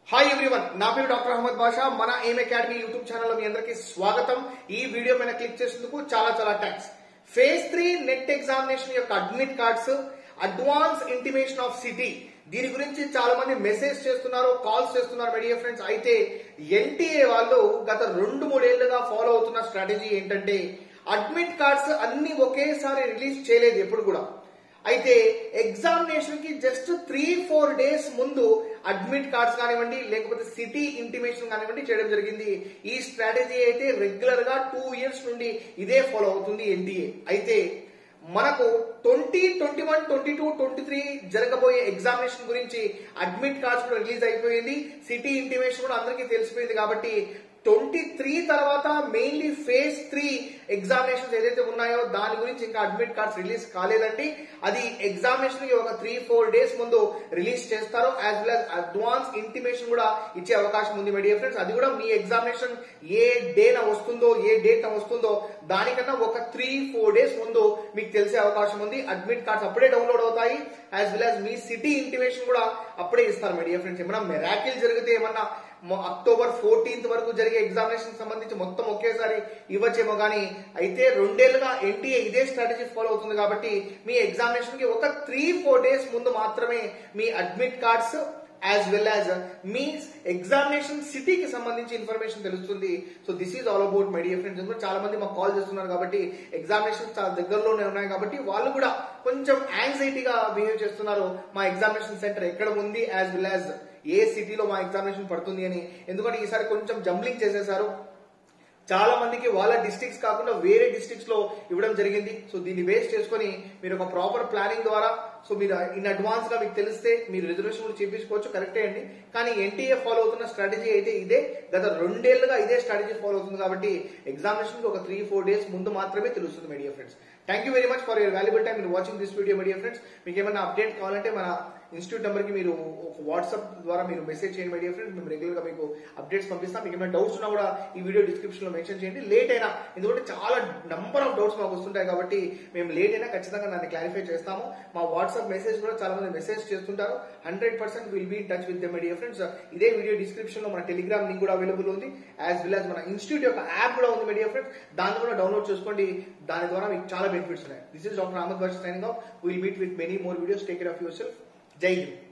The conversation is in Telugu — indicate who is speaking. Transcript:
Speaker 1: హాయ్ ఎవ్రీవన్ నా పేరు డాక్టర్ అహ్మద్ బాషా మన ఎయిమ్ అకాడమీ యూట్యూబ్ ఛానల్లో మీ అందరికీ స్వాగతం ఈ వీడియో పైన క్లిక్ చేసినందుకు చాలా చాలా thanks phase three NET examination యొక్క admit cards advance intimation of city దీని గురించి చాలా మంది మెసేజ్ చేస్తున్నారు కాల్స్ చేస్తున్నారు మీడియా ఫ్రెండ్స్ అయితే ఎన్టీఏ వాళ్ళు గత రెండు మూడేళ్లుగా ఫాలో అవుతున్న స్ట్రాటజీ ఏంటంటే అడ్మిట్ కార్డ్స్ అన్ని ఒకేసారి రిలీజ్ చేయలేదు ఎప్పుడు కూడా అయితే ఎగ్జామినేషన్ కి జస్ట్ త్రీ ఫోర్ డేస్ ముందు అడ్మిట్ కార్డ్స్ కానివ్వండి లేకపోతే సిటీ ఇంటిమేషన్ కానివ్వండి చేయడం జరిగింది ఈ స్ట్రాటజీ అయితే రెగ్యులర్ గా టూ ఇయర్స్ నుండి ఇదే ఫాలో అవుతుంది ఎన్డీఏ అయితే మనకు twenty twenty one twenty two twenty three జరగబోయే ఎగ్జామినేషన్ గురించి అడ్మిట్ కార్డ్స్ కూడా రిలీజ్ అయిపోయింది సిటీ ఇంటిమేషన్ కూడా అందరికీ తెలిసిపోయింది కాబట్టి ట్వంటీ త్రీ తర్వాత మెయిన్లీ ఫేజ్ త్రీ ఎగ్జామినేషన్స్ ఏదైతే ఉన్నాయో దాని గురించి ఇంకా అడ్మిట్ కార్డ్స్ రిలీజ్ కాలేదండి అది ఎగ్జామినేషన్ కి ఒక త్రీ ఫోర్ డేస్ ముందు రిలీజ్ చేస్తారు as well as advance intimation కూడా ఇచ్చే అవకాశం ఉంది మీడియా ఫ్రెండ్స్ అది కూడా మీ ఎగ్జామినేషన్ ఏ డేన వస్తుందో ఏ డేట్ వస్తుందో దానికన్నా ఒక త్రీ ఫోర్ డేస్ ముందు మీకు తెలిసే అవకాశం ఉంది అడ్మిట్ కార్డ్స్ అప్పుడే డౌన్లోడ్ అవుతాయి యాజ్ వెల్ as మీ సిటీ ఇంటిమేషన్ కూడా అప్పుడే ఇస్తారు మీడియా ఫ్రెండ్స్ ఏమన్నా మెరాకిల్ జరిగితే ఏమన్నా మొ- అక్టోబర్ ఫోర్టీన్త్ వరకు జరిగే ఎగ్జామినేషన్ సంబంధించి మొత్తం ఒకేసారి ఇవ్వచ్చేమో కానీ అయితే రెండేళ్లుగా ఎన్టీఏ ఇదే స్ట్రాటజీ ఫాలో అవుతుంది కాబట్టి మీ ఎగ్జామినేషన్ కి ఒక త్రీ ఫోర్ డేస్ ముందు మాత్రమే మీ admit cards as well as మీ ఎగ్జామినేషన్ సిటీకి సంబంధించి ఇన్ఫర్మేషన్ తెలుస్తుంది so this is all about my dear friends ఎందుకంటే చాలా మంది మాకు కాల్ చేస్తున్నారు కాబట్టి ఎగ్జామినేషన్ చాలా దగ్గరలోనే ఉన్నాయి కాబట్టి వాళ్ళు కూడా కొంచెం యాంగ్జైటీగా బిహేవ్ చేస్తున్నారు మా ఎగ్జామినేషన్ సెంటర్ ఎక్కడ ఉంది యాజ్ వెల్ యాజ్ ఏ సిటీలో మా ఎగ్జామినేషన్ పడుతుంది అని ఎందుకంటే ఈసారి కొంచెం జంబ్లింగ్ చేసేసారు చాలా మందికి వాళ్ళ డిస్ట్రిక్ట్స్ కాకుండా వేరే డిస్ట్రిక్ట్స్ లో ఇవ్వడం జరిగింది సో దీన్ని బేస్ చేసుకొని మీరు ఒక ప్రాపర్ ప్లానింగ్ ద్వారా సో మీరు ఇన్ అడ్వాన్స్ గా మీకు తెలిస్తే మీరు రిజర్వేషన్ కూడా చేపించుకోవచ్చు కరెక్టే అండి కానీ ఎన్టీఏ ఫాలో అవుతున్న స్ట్రాటజీ అయితే ఇదే గత రెండేళ్లుగా ఇదే స్ట్రాటజీ ఫాలో అవుతుంది కాబట్టి ఎగ్జామినేషన్ కి ఒక త్రీ ఫోర్ డేస్ ముందు మాత్రమే తెలుస్తుంది media friends thank you very much for your valuable time మీరు watching this video media friends మీకు ఏమైనా అప్డేట్ కావాలంటే మన ఇన్స్టిట్యూట్ నెంబర్ కి మీరు ఒక వాట్సాప్ ద్వారా మీరు మెసేజ్ చేయండి మీడియా ఫ్రెండ్స్ మేము రెగ్యులర్ గా మీకు అప్డేట్స్ పంపిస్తాం మీకు ఏమైనా డౌట్స్ ఉన్నా కూడా ఈ వీడియో డిస్క్రిప్షన్ లో మెన్షన్ చేయండి లేట్ అయినా ఎందుకంటే చాలా నంబర్ ఆఫ్ డౌట్స్ మాకు వస్తుంటాయి కాబట్టి మేము లేట్ అయినా ఖచ్చితంగా దాన్ని క్లారిఫై చేస్తాము మా వాట్సాప్ మెసేజ్ కూడా చాలా మంది మెసేజ్ చేస్తుంటారు hundred percent will be touch with the media friends ఇదే వీడియో డిస్క్రిప్షన్ లో మన టెలిగ్రామ్ లింక్ కూడా అవైలబుల్ ఉంది యాజ్ వెల్ యాజ్ మన ఇన్స్టిట్యూట్ యొక్క యాప్ కూడా ఉంది మీడియా ఫ్రెండ్స్ దాన్ని కూడా డౌన్లోడ్ చేసుకోండి దాని ద్వారా మీకు చాలా బెనిఫిట్స్ ఉన్నాయి this is doctor Ahmed Bash signing off will meet with many more videos take care of yourself Jai Hind